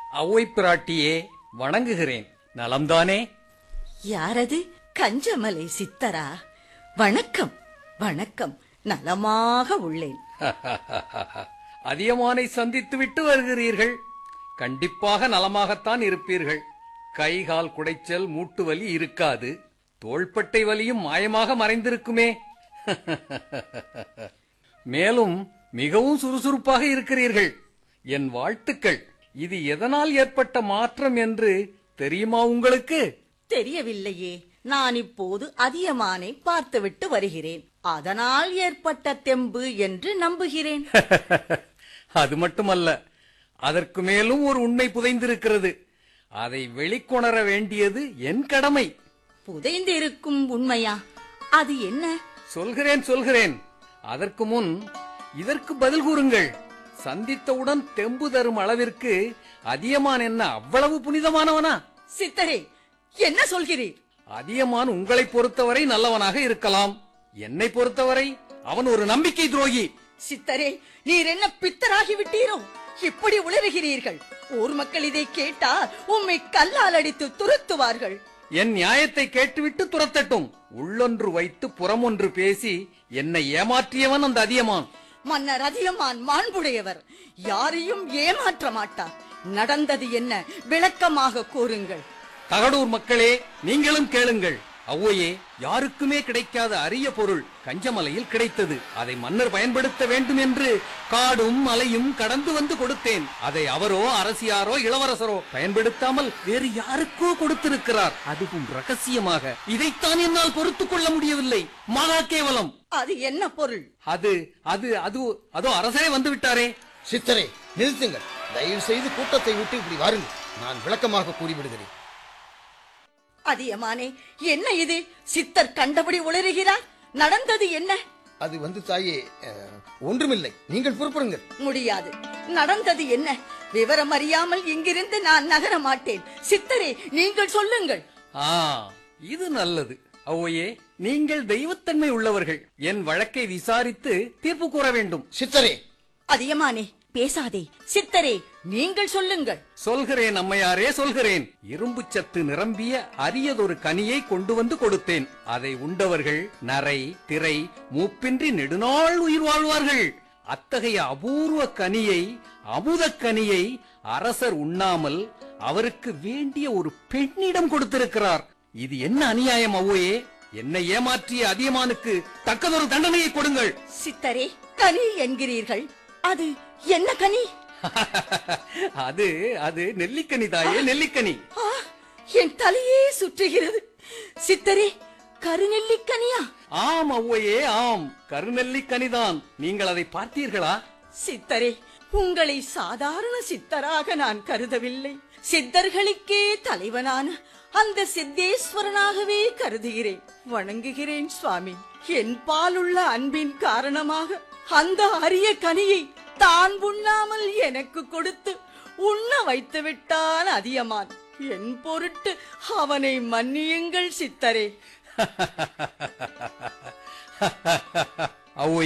அவ்வை பிராட்டியே வணங்குகிறேன் நலம்தானே யாரது கஞ்சமலை சித்தரா வணக்கம் வணக்கம் நலமாக உள்ளேன் அதியமானை சந்தித்து விட்டு வருகிறீர்கள் கண்டிப்பாக நலமாகத்தான் இருப்பீர்கள் கை கால் குடைச்சல் மூட்டு வலி இருக்காது தோள்பட்டை வலியும் மாயமாக மறைந்திருக்குமே மேலும் மிகவும் சுறுசுறுப்பாக இருக்கிறீர்கள் என் வாழ்த்துக்கள் இது எதனால் ஏற்பட்ட மாற்றம் என்று தெரியுமா உங்களுக்கு தெரியவில்லையே நான் இப்போது அதியமானை பார்த்துவிட்டு வருகிறேன் அதனால் ஏற்பட்ட தெம்பு என்று நம்புகிறேன் அது மட்டுமல்ல அதற்கு மேலும் ஒரு உண்மை புதைந்திருக்கிறது அதை வெளிக்கொணர வேண்டியது என் கடமை புதைந்திருக்கும் உண்மையா அது என்ன சொல்கிறேன் சொல்கிறேன் அதற்கு முன் இதற்கு பதில் கூறுங்கள் சந்தித்தவுடன் தெம்பு தரும் அளவிற்கு அதியமான் என்ன அவ்வளவு புனிதமானவனா சித்தரே என்ன சொல்கிறீர் அதியமான் உங்களை பொறுத்தவரை நல்லவனாக இருக்கலாம் என்னை பொறுத்தவரை அவன் ஒரு நம்பிக்கை துரோகி சித்தரே நீர் என்ன பித்தராகி விட்டீரோ இப்படி உளறுகிறீர்கள் ஊர் மக்கள் இதை கேட்டால் உம்மை கல்லால் அடித்து துரத்துவார்கள் என் நியாயத்தை கேட்டுவிட்டு துரத்தட்டும் உள்ளொன்று வைத்து புறமொன்று பேசி என்னை ஏமாற்றியவன் அந்த அதியமான் மன்னர் அதியமான் மாண்புடையவர் யாரையும் ஏமாற்ற மாட்டார் நடந்தது என்ன விளக்கமாக கூறுங்கள் தகடூர் மக்களே நீங்களும் கேளுங்கள் அவ்வையே யாருக்குமே கிடைக்காத அரிய பொருள் கஞ்சமலையில் கிடைத்தது அதை மன்னர் பயன்படுத்த வேண்டும் என்று காடும் மலையும் கடந்து வந்து கொடுத்தேன் அதை அவரோ அரசியாரோ இளவரசரோ பயன்படுத்தாமல் வேறு யாருக்கோ கொடுத்திருக்கிறார் அதுவும் ரகசியமாக இதைத்தான் என்னால் பொறுத்துக் கொள்ள முடியவில்லை மகா கேவலம் அது என்ன பொருள் அது அது அது அதோ அரசரே வந்து விட்டாரே சித்தரே நிறுத்துங்கள் தயவு செய்து கூட்டத்தை விட்டு இப்படி வாருங்கள் நான் விளக்கமாக கூறிவிடுகிறேன் அதியமானே என்ன இது சித்தர் கண்டபடி உளறுகிறார் நடந்தது என்ன அது வந்து தாயே அஹ், ஒன்றுமில்லை நீங்கள் புறப்படுங்கள் முடியாது நடந்தது என்ன விவரம் அறியாமல் இங்கிருந்து நான் நகர மாட்டேன் சித்தரே நீங்கள் சொல்லுங்கள் ஆ இது நல்லது அவ்வையே நீங்கள் தெய்வத்தன்மை உள்ளவர்கள் என் வழக்கை விசாரித்து தீர்ப்பு கூற வேண்டும் சித்தரே அதியமானே பேசாதே சித்தரே நீங்கள் சொல்லுங்கள் சொல்கிறேன் அம்மையாரே சொல்கிறேன் இரும்பு சத்து நிரம்பிய அரியதொரு கனியை கொண்டு வந்து கொடுத்தேன் அதை உண்டவர்கள் நரை திரை மூப்பின்றி நெடுநாள் உயிர் வாழ்வார்கள் அத்தகைய அபூர்வ கனியை அமுதக் கனியை அரசர் உண்ணாமல் அவருக்கு வேண்டிய ஒரு பெண்ணிடம் கொடுத்திருக்கிறார் இது என்ன அநியாயம் அவ்வையே என்னை ஏமாற்றிய அதியமானுக்கு தக்கதொரு தண்டனையை கொடுங்கள் சித்தரே கனி என்கிறீர்கள் அது என்ன கனி அது அது நெல்லிக்கனி தாயே நெல்லிக்கனி ஆ, என் தலையே சுற்றுகிறது சித்தரே கருநெல்லிக்கனியா ஆம் அவ்வையே ஆம் கருநெல்லிக்கனிதான் நீங்கள் அதை பார்த்தீர்களா சித்தரே உங்களை சாதாரண சித்தராக நான் கருதவில்லை சித்தர்களுக்கே தலைவனான அந்த சித்தேஸ்வரனாகவே கருதுகிறேன் வணங்குகிறேன் சுவாமி என் பாலுள்ள அன்பின் காரணமாக அந்த அரிய கனியை தான் உண்ணாமல் எனக்கு கொடுத்து உண்ண வைத்து விட்டான் அதியமான் என் பொருட்டு அவனை மன்னியுங்கள் சித்தரே அவ்வை